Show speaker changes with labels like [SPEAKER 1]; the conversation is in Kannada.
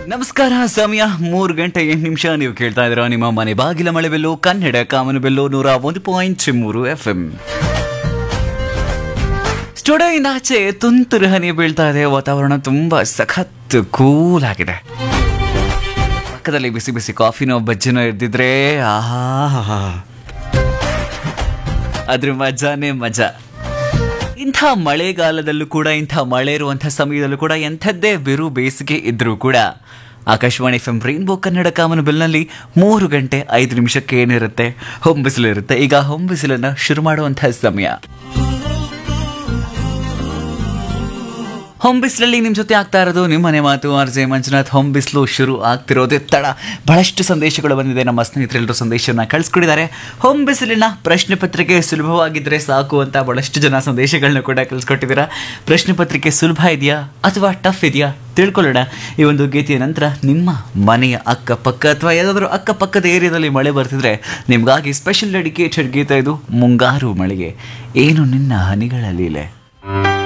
[SPEAKER 1] ನಮಸ್ಕಾರ ಸಮಯ ಮೂರು ಗಂಟೆ ಎಂಟು ನಿಮಿಷ ನೀವು ಕೇಳ್ತಾ ಇದ್ದೀರಾ ನಿಮ್ಮ ಮನೆ ಬಾಗಿಲ ಮಳೆ ಬೆಲ್ಲು ಕನ್ನಡ ಕಾಮನು ಬೆಲ್ಲು ನೂರ ಒಂದು ಪಾಯಿಂಟ್ ಮೂರು ಎಫ್ ಎಂ ಸ್ಟುಡಿಯೋಯಿಂದ ಆಚೆ ತುಂತುರು ಹನಿ ಬೀಳ್ತಾ ಇದೆ ವಾತಾವರಣ ತುಂಬಾ ಸಖತ್ ಕೂಲ್ ಆಗಿದೆ ಪಕ್ಕದಲ್ಲಿ ಬಿಸಿ ಬಿಸಿ ಕಾಫಿನೋ ಬಜ್ಜಿನೋ ಇದ್ದಿದ್ರೆ ಆಹಾ ಅದ್ರ ಮಜಾನೇ ಮಜಾ ಇಂಥ ಮಳೆಗಾಲದಲ್ಲೂ ಕೂಡ ಇಂಥ ಮಳೆ ಇರುವಂಥ ಸಮಯದಲ್ಲೂ ಕೂಡ ಎಂಥದ್ದೇ ಬಿರು ಬೇಸಿಗೆ ಇದ್ರೂ ಕೂಡ Akashvani F M rainbow Kannada ಕಾಮನ ಬಿಲ್ನಲ್ಲಿ ಮೂರು ಗಂಟೆ ಐದು ನಿಮಿಷಕ್ಕೆ ಏನಿರುತ್ತೆ ಹೊಂಬಿಸಿಲು ಇರುತ್ತೆ ಈಗ ಹೊಂಬಿಸಿಲನ್ನ ಶುರು ಮಾಡುವಂಥ ಸಮಯ ಹೊಂಬಿಸ್ಲಲ್ಲಿ ನಿಮ್ಮ ಜೊತೆ ಆಗ್ತಾ ಇರೋದು ನಿಮ್ಮ ಮನೆ ಮಾತು ಆರ್ ಜೆ ಮಂಜುನಾಥ್ ಹೊಂಬಿಸ್ಲು ಶುರು ಆಗ್ತಿರೋದೇ ತಡ ಬಹಳಷ್ಟು ಸಂದೇಶಗಳು ಬಂದಿದೆ ನಮ್ಮ ಸ್ನೇಹಿತರೆಲ್ಲರೂ ಸಂದೇಶವನ್ನು ಕಳಿಸ್ಕೊಟ್ಟಿದ್ದಾರೆ ಹೊಂಬಿಸಿಲಿನ ಪ್ರಶ್ನೆ ಪತ್ರಿಕೆ ಸುಲಭವಾಗಿದ್ದರೆ ಸಾಕು ಅಂತ ಬಹಳಷ್ಟು ಜನ ಸಂದೇಶಗಳನ್ನ ಕೂಡ ಕಳಿಸ್ಕೊಟ್ಟಿದ್ದೀರಾ ಪ್ರಶ್ನೆ ಪತ್ರಿಕೆ ಸುಲಭ ಇದೆಯಾ ಅಥವಾ ಟಫ್ ಇದೆಯಾ ತಿಳ್ಕೊಳ್ಳೋಣ ಈ ಒಂದು ಗೀತೆಯ ನಂತರ ನಿಮ್ಮ ಮನೆಯ ಅಕ್ಕಪಕ್ಕ ಅಥವಾ ಯಾವುದಾದ್ರೂ ಅಕ್ಕಪಕ್ಕದ ಏರಿಯಾದಲ್ಲಿ ಮಳೆ ಬರ್ತಿದ್ರೆ ನಿಮಗಾಗಿ ಸ್ಪೆಷಲ್ ಡೆಡಿಕೇಟೆಡ್ ಗೀತೆ ಇದು ಮುಂಗಾರು ಮಳೆಗೆ ಏನು ನಿನ್ನ ಹನಿಗಳ ಲೀಲೆ